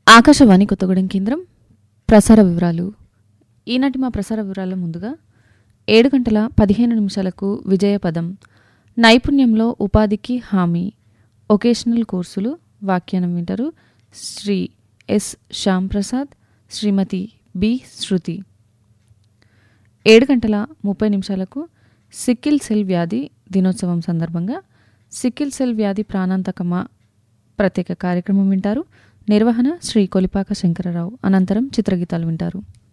ఆకాశవాణి కొత్తగూడెం కేంద్రం ప్రసార వివరాలు ఈనాటి మా ప్రసార వివరాల ముందుగా ఏడు గంటల పదిహేను నిమిషాలకు విజయపదం నైపుణ్యంలో ఉపాధికి హామీ ఒకేషనల్ కోర్సులు వ్యాఖ్యానం వింటారు శ్రీ ఎస్ శ్యామ్ ప్రసాద్ శ్రీమతి బి శృతి ఏడు గంటల ముప్పై నిమిషాలకు సిక్కిల్ సెల్ వ్యాధి దినోత్సవం సందర్భంగా సిక్కిల్ సెల్ వ్యాధి ప్రాణాంతకమా ప్రత్యేక కార్యక్రమం వింటారు నిర్వహణ శ్రీ కొలిపాక శంకరరావు అనంతరం చిత్రగీతాలు వింటారు